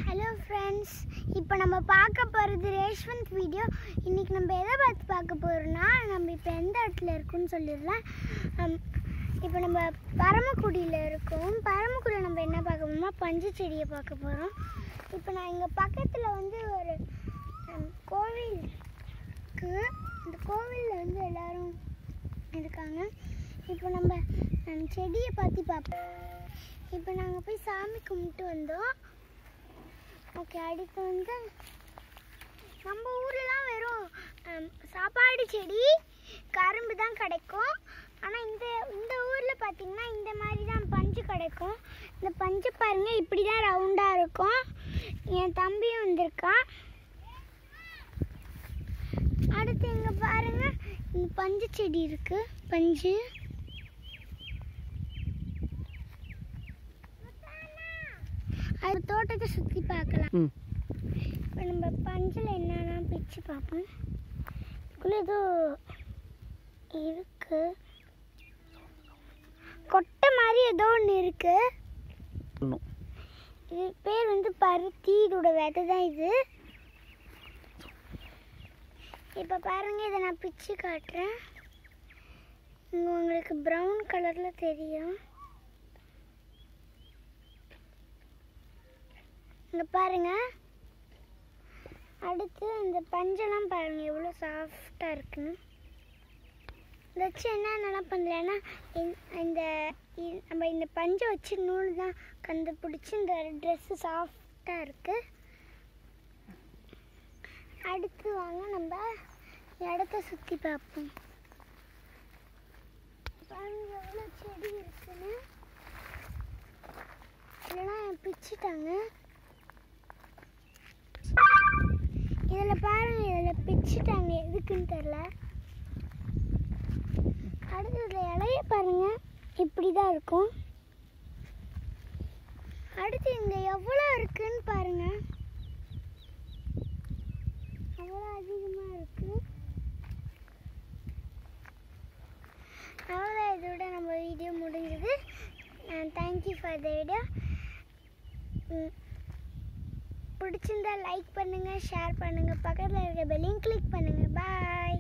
hello friends இப்போ நம்ம பார்க்க போகிறது ரேஷ்வந்த் வீடியோ இன்றைக்கி நம்ம எதை பார்த்து பார்க்க போகிறோம்னா நம்ம இப்போ எந்த இடத்துல இருக்குன்னு சொல்லிடலாம் ஹம், இப்போ நம்ம பரமக்குடியில் இருக்கோம் பரமக்குடியில் நம்ம என்ன பார்க்க போகிறோம்னா பஞ்சு செடியை பார்க்க போகிறோம் இப்போ நான் இங்கே பக்கத்தில் வந்து ஒரு ஹம், கோவில் இருக்குது அந்த கோவிலில் வந்து எல்லாரும் இருக்காங்க இப்போ நம்ம ஹம், செடியை பற்றி பார்ப்போம் இப்போ நாங்கள் போய் சாமி கும்பிட்டு வந்தோம் ஓகே அடுத்து வந்து நம்ம ஊர்லலாம் வெறும் ஹம், சாப்பாடு செடி கரும்பு தான் கிடைக்கும் ஆனால் இந்த இந்த ஊரில் பார்த்தீங்கன்னா இந்த மாதிரி தான் பஞ்சு கிடைக்கும் இந்த பஞ்சு பாருங்க இப்படி தான் ரவுண்டாக இருக்கும் என் தம்பியும் வந்திருக்கான் அடுத்து இங்கே பாருங்க இந்த பஞ்சு செடி இருக்கு பஞ்சு அது தோட்டத்தை சுற்றி பார்க்கலாம் ம் இப்போ நம்ம பஞ்சில் என்னென்னா பிச்சு பார்ப்போம் இதுக்குள்ள ஏதோ இருக்கு கொட்டை மாதிரி ஏதோ ஒன்று இருக்கு இன்னும் இது பேர் வந்து பருத்தி இதோட விதை தான் இது இப்போ பாருங்க இதை நான் பிச்சு காட்டுறேன் இங்க உங்களுக்கு ப்ரௌன் கலரில் தெரியும் இங்க பாருங்க அடுத்து இந்த பஞ்செல்லாம் பாருங்க எவ்வளோ சாஃப்டாக இருக்குன்னு இதை வச்சு என்னென்னலாம் பண்ணலன்னா இந்த இ- நம்ம இந்த பஞ்சை வச்சு நூல் தான் கண்டுபிடிச்சி இந்த ட்ரெஸ்ஸு சாஃப்டாக இருக்குது அடுத்து வாங்க நம்ம இடத்த சுற்றி பார்ப்போம் பாருங்க எவ்வளோ செடி இருக்குன்னு இதெல்லாம் பிச்சுட்டாங்க இதில் பாருங்க இதில் பிச்சுட்டாங்க எதுக்குன்னு தெரில அடுத்து இதில் இலைய பாருங்க இப்படி தான் இருக்கும் அடுத்து இங்கே எவ்வளோ இருக்குன்னு பாருங்க அவ்வளோ அதிகமாக இருக்கு அவ்வளோதான் இதோட நம்ம வீடியோ முடிஞ்சது தேங்க்யூ ஃபார் த வீடியோ பிடிச்சிருந்தா லைக் பண்ணுங்கள் ஷேர் பண்ணுங்கள் பக்கத்தில் இருக்க பெல்லையும் கிளிக் பண்ணுங்கள் பாய்